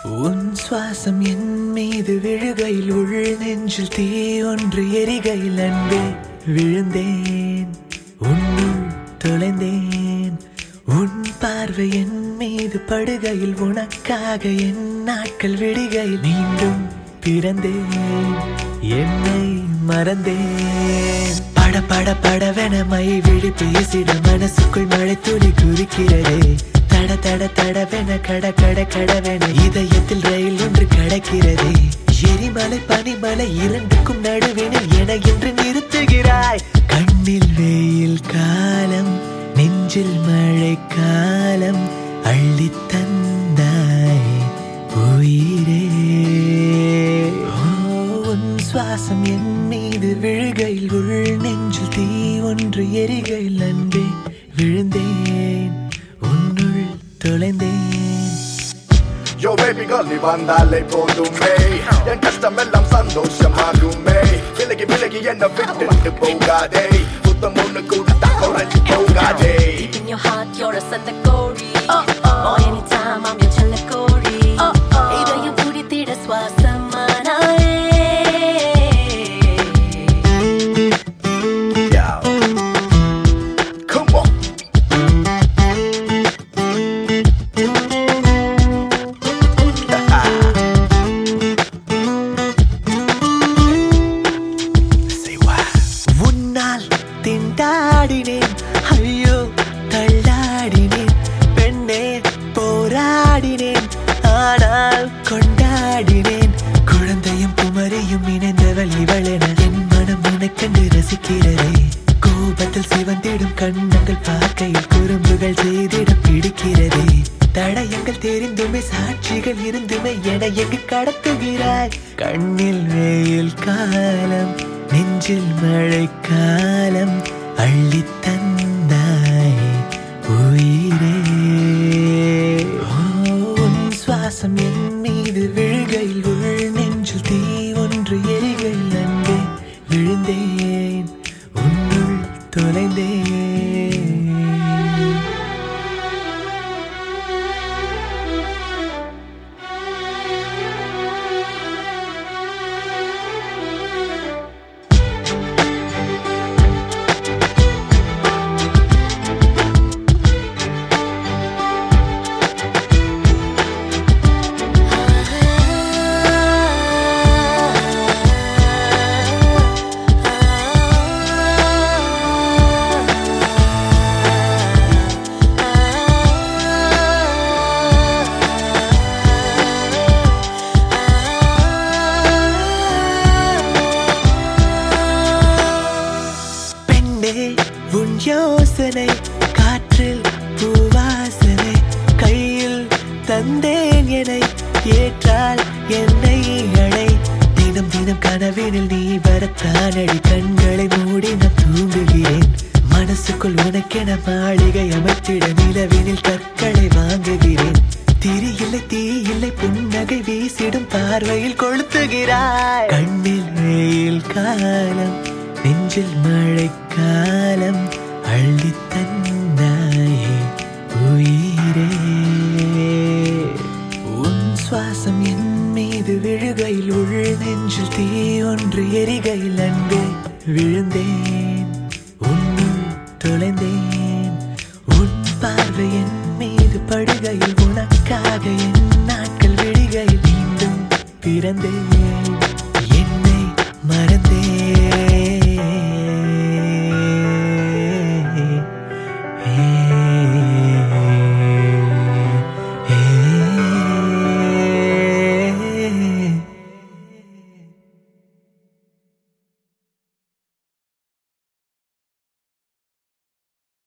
உன் சுவாசம் என் மீது விழுகையில் உள் நெஞ்சில் தீ ஒன்று எரிகையில் அன்பே விழுந்தேன் உன்னுள் தொலைந்தேன் உன் பார்வை என் மீது படுகையில் உனக்காக என் நாட்கள் விடுகையில் மீண்டும் பிறந்தேன் என்னை மறந்தேன் பட பட படவென மை விழி பேசிட மனசுக்குள் மழை துளி குறிக்கிறதே தட தட தடவென கட கட கடவென இதயத்தில் ரயில் ஒன்று கடக்கிறதே எரிமலை பனிமலை இரண்டுக்கும் நடுவினில் என என்று நிறுத்துகிறாய் கண்ணில் வெயில் காலம் நெஞ்சில் மழை காலம் அள்ளி தந்தாய் உயிரே ஓ, உன் சுவாசம் என் மீது விழுகையில் உள் நெஞ்சில் தீ ஒன்று எரிகையில் அன்பே விழுந்தேன் உன்னுள் தொலைந்தேன் Yo baby girl நீ வந்தாலே போதுமே என் கஷ்டமெல்லாம் சந்தோஷமாகுமே விலகி விலகி என்ன விட்டுட்டு போகாதே புத்தம் ஒண்ணு கொடுத்தா குறைஞ்சு போகாதே Deep in your heart, you're a Santa Cori. Boy, anytime I'm your Chalakori. இதயம் துடித்திட சுவாசமானாயே. Yeah. Come on. Say what? உன்னால் திண்டாடினேன் ஐயோ தள்ளாடினேன் பெண்ணே போராடினேன் ஆனால் கொண்டாடினேன் குழந்தையும் குமரியும் இணைந்தவள் இவளென என் மனம் உனக்கண்டு ரசிக்கிறதே கோபத்தில் சிவந்திடும் கண்ணங்கள் பார்க்கையில் குறும்புகள் செய்திட பிடிக்கிறதே தடயங்கள் தெரிந்துமே சாட்சிகள் இருந்துமே என எங்கு கடத்துகிறாய் கண்ணில் வெயில் காலம் நெஞ்சில் மழை காலம் அள்ளி தந்தாய் உயிரே ஓ, உன் சுவாசம் என் மீது விழுகையில் உள் நெஞ்சில் தீ ஒன்று எரிகையில் அன்பே விழுந்தேன் உன்னுள் தொலைந்தேன் பெண்ணே உன் யோசனை காற்றில் பூவாசனை கையில் தந்தேன் எனை ஏற்றால் என்னை அழை தினம் தினம் கனவினில் நீ வரத்தானடி கண்களை மூடி நான் தூங்குகிறேன் மனசுக்குள் உனக்கென மாளிகை அமைத்திட நிலவினில் கற்களை வாங்குகிறேன் திரி இல்லை தீ இல்லை புன்னகை வீசிடும் பார்வையில் கொளுத்துகிறாய் கண்ணில் வெயில் காலம் நெஞ்சில் மழை காலம் அள்ளி தந்தாயே உயிரே உன் சுவாசம் என் மீது விழுகையில் உள் நெஞ்சில் தீ ஒன்று எரிகையில் அன்பே விழுந்தேன் உன்னுள் தொலைந்தேன் உன் பார்வை என் மீது படுகையில் உனக்காக என் நாட்கள் விடுகையில் மீண்டும் பிறந்தேன்